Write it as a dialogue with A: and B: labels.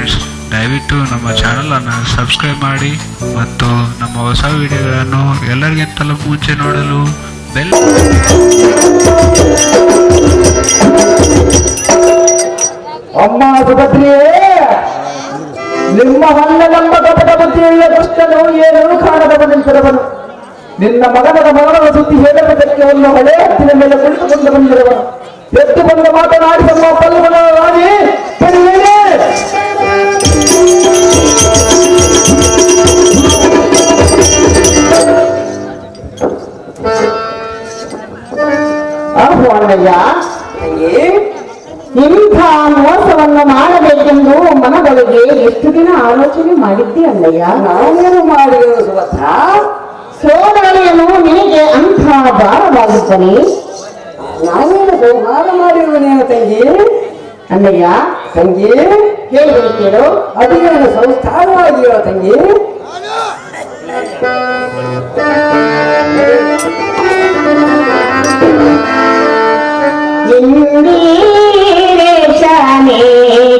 A: Friends ದಯವಿಟ್ಟು ನಮ್ಮ ಚಾನಲನ್ನು ಸಬ್ಸ್ಕ್ರೈಬ್ ಮಾಡಿ ಮತ್ತು ನಮ್ಮ ಹೊಸ ವಿಡಿಯೋಗಳನ್ನು ಎಲ್ಲರಿಗಿಂತಲೂ ಮುಂಚೆ ನೋಡಲು ಬೆಲ್
B: ಅಮ್ಮ ಸುಭದ್ರಿಯೇ ನಿಮ್ಮ ಹೊನ್ನನೆಂಬ ಕಪಟ ಬುದ್ಧಿಯುಳ್ಳ ದುಷ್ಟನು ಏನೂ ಕಾಣದವನೆಂತಿರವನು ನಿನ್ನ ಮಗನದ ಮರಣದ ಸುದ್ದಿ ಹೇಳಬೇಕಕ್ಕೆ ಒಂದು ಹಳೆ ಹತ್ತಿನ ಮೇಲೆ ಕುಳಿತುಕೊಂಡು ಬಂದಿರುವನು ಎದ್ದು ಬಂದು ಮಾತನಾಡಿ ನಮ್ಮ ಪಲ್ಲವನ ರಾಣಿ ಬನ್ನಿರಿ.
C: ಅಹೋ ಅಣ್ಣಯ್ಯ ಇಂಥ ಮೋಸವನ್ನು ಮಾಡಬೇಕೆಂದು ಮನದೊಳಗೆ ಎಷ್ಟು ದಿನ ಆಲೋಚನೆ ಮಾಡಿದ್ದೆ ಅಣ್ಣಯ್ಯ
B: ನಾನೇನು ಮಾಡಿದೆನು ಸುಭದ್ರ
C: ಸೋದರಿಯನು ನಿನಗೆ ಅಂಥ ಭಾರವಾಗುತ್ತಾನೆ
B: ನಾನೇನು ಸಂಹಾರ ಮಾಡಿರುವನೇನು ತಂಗಿ
C: ಅಣ್ಣಯ್ಯ
B: ತಂಗಿ
C: ಹೇಳಿದೆ ಕೇಳು
B: ಅಡಿಗೆಯನ್ನು ಸಂಸ್ಕಾರವಾಗಿರೋ ತಂಗಿ
C: ಇಂದೀರೇಶನೇ